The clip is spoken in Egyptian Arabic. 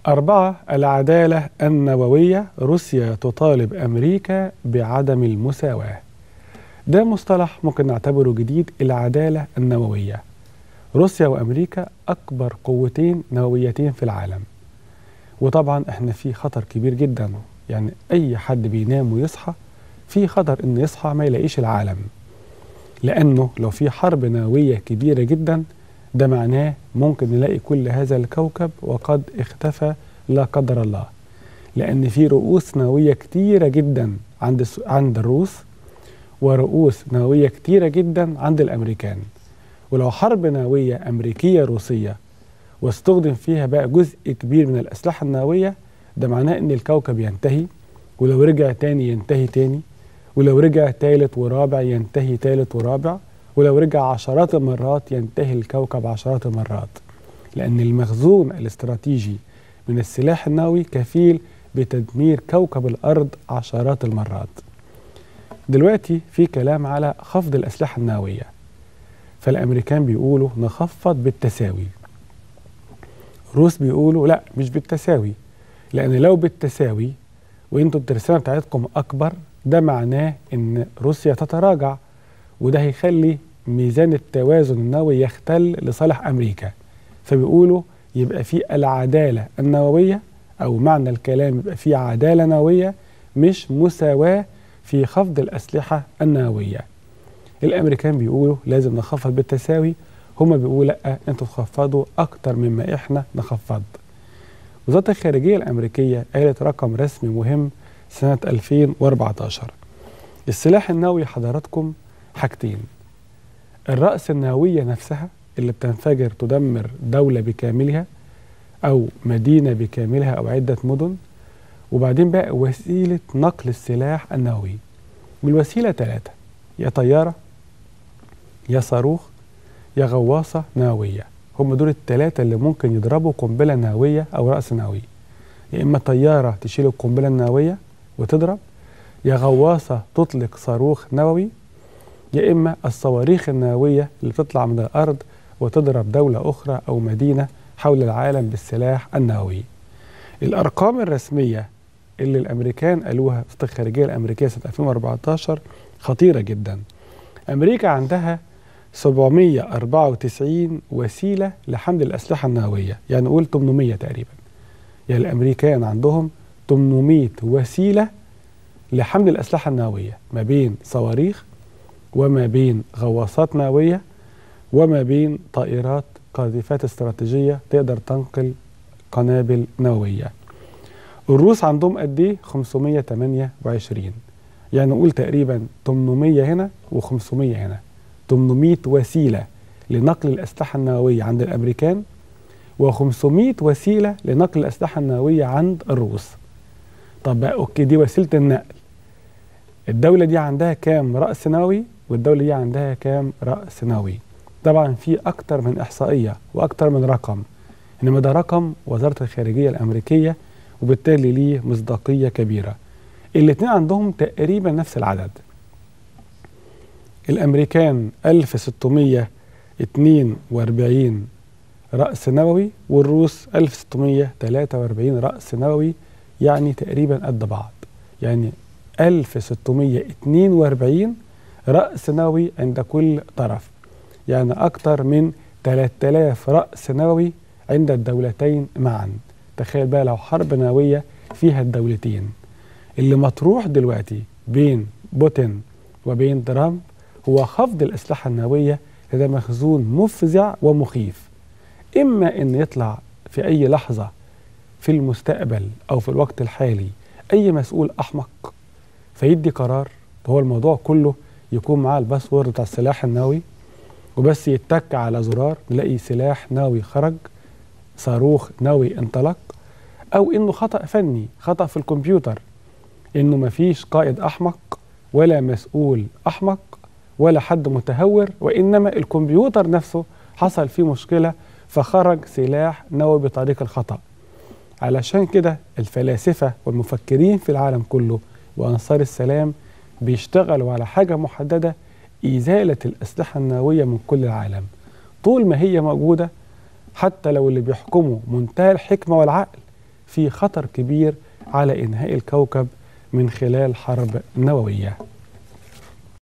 أربعة العدالة النووية روسيا تطالب أمريكا بعدم المساواة ده مصطلح ممكن نعتبره جديد العدالة النووية روسيا وأمريكا أكبر قوتين نوويتين في العالم وطبعا احنا في خطر كبير جدا يعني أي حد بينام ويصحى في خطر إنه يصحى ما يلاقيش العالم لأنه لو في حرب نووية كبيرة جدا ده معناه ممكن نلاقي كل هذا الكوكب وقد اختفى لا قدر الله لأن في رؤوس نووية كتيرة جدا عند عند الروس ورؤوس نووية كتيرة جدا عند الأمريكان ولو حرب نووية أمريكية روسية واستخدم فيها بقى جزء كبير من الأسلحة النووية ده معناه إن الكوكب ينتهي ولو رجع تاني ينتهي تاني ولو رجع تالت ورابع ينتهي تالت ورابع ولو رجع عشرات المرات ينتهي الكوكب عشرات المرات لأن المخزون الاستراتيجي من السلاح النووي كفيل بتدمير كوكب الأرض عشرات المرات دلوقتي في كلام على خفض الأسلحة النووية فالأمريكان بيقولوا نخفض بالتساوي الروس بيقولوا لا مش بالتساوي لأن لو بالتساوي وانتوا الترسانة بتاعتكم أكبر ده معناه إن روسيا تتراجع وده هيخلي ميزان التوازن النووي يختل لصالح أمريكا فبيقولوا يبقى في العدالة النووية أو معنى الكلام يبقى في عدالة نووية مش مساواة في خفض الأسلحة النووية الأمريكان بيقولوا لازم نخفض بالتساوي هما بيقولوا لا انتوا تخفضوا أكتر مما إحنا نخفض وزارة الخارجية الأمريكية قالت رقم رسمي مهم سنة 2014 السلاح النووي حضراتكم حاجتين الرأس النووية نفسها اللي بتنفجر تدمر دولة بكاملها أو مدينة بكاملها أو عدة مدن وبعدين بقى وسيلة نقل السلاح النووي والوسيلة ثلاثة يا طيارة يا صاروخ يا غواصة نووية هم دول الثلاثة اللي ممكن يضربوا قنبلة نووية أو رأس نووي يا إما طيارة تشيل القنبلة النووية وتضرب يا غواصة تطلق صاروخ نووي يا إما الصواريخ النووية اللي بتطلع من الأرض وتضرب دولة أخرى أو مدينة حول العالم بالسلاح النووي الأرقام الرسمية اللي الأمريكان قالوها في الخارجية الأمريكية سنة 2014 خطيرة جدا أمريكا عندها 794 وسيلة لحمل الأسلحة النووية يعني نقول 800 تقريبا يعني الأمريكان عندهم 800 وسيلة لحمل الأسلحة النووية ما بين صواريخ وما بين غواصات نووية وما بين طائرات قاذفات استراتيجية تقدر تنقل قنابل نووية الروس عندهم قد ايه 528 يعني نقول تقريبا 800 هنا و500 هنا 800 وسيلة لنقل الأسلحة النووية عند الأمريكان و500 وسيلة لنقل الأسلحة النووية عند الروس طب بقى أوكي دي وسيلة النقل الدولة دي عندها كام رأس نووي والدولة دي عندها كام رأس نووي طبعا في أكتر من إحصائية وأكتر من رقم إنما ده رقم وزارة الخارجية الأمريكية وبالتالي ليه مصداقية كبيرة الاتنين عندهم تقريبا نفس العدد الأمريكان 1642 رأس نووي والروس 1643 رأس نووي يعني تقريبا قد بعض يعني 1642 رأس نووي عند كل طرف يعني أكثر من 3000 رأس نووي عند الدولتين معا تخيل بقى لو حرب نووية فيها الدولتين اللي مطروح دلوقتي بين بوتين وبين ترامب هو خفض الأسلحة النووية ده مخزون مفزع ومخيف إما أن يطلع في أي لحظة في المستقبل أو في الوقت الحالي أي مسؤول أحمق فيدي قرار هو الموضوع كله يكون معاه الباسورد بتاع السلاح النووي وبس يتك على زرار نلاقي سلاح نووي خرج صاروخ نووي انطلق او انه خطا فني خطا في الكمبيوتر انه مفيش قائد احمق ولا مسؤول احمق ولا حد متهور وانما الكمبيوتر نفسه حصل فيه مشكله فخرج سلاح نووي بطريق الخطا علشان كده الفلاسفه والمفكرين في العالم كله وانصار السلام بيشتغلوا على حاجه محدده ازاله الاسلحه النوويه من كل العالم طول ما هي موجوده حتى لو اللي بيحكموا منتهى الحكمه والعقل في خطر كبير على إنهاء الكوكب من خلال حرب نووية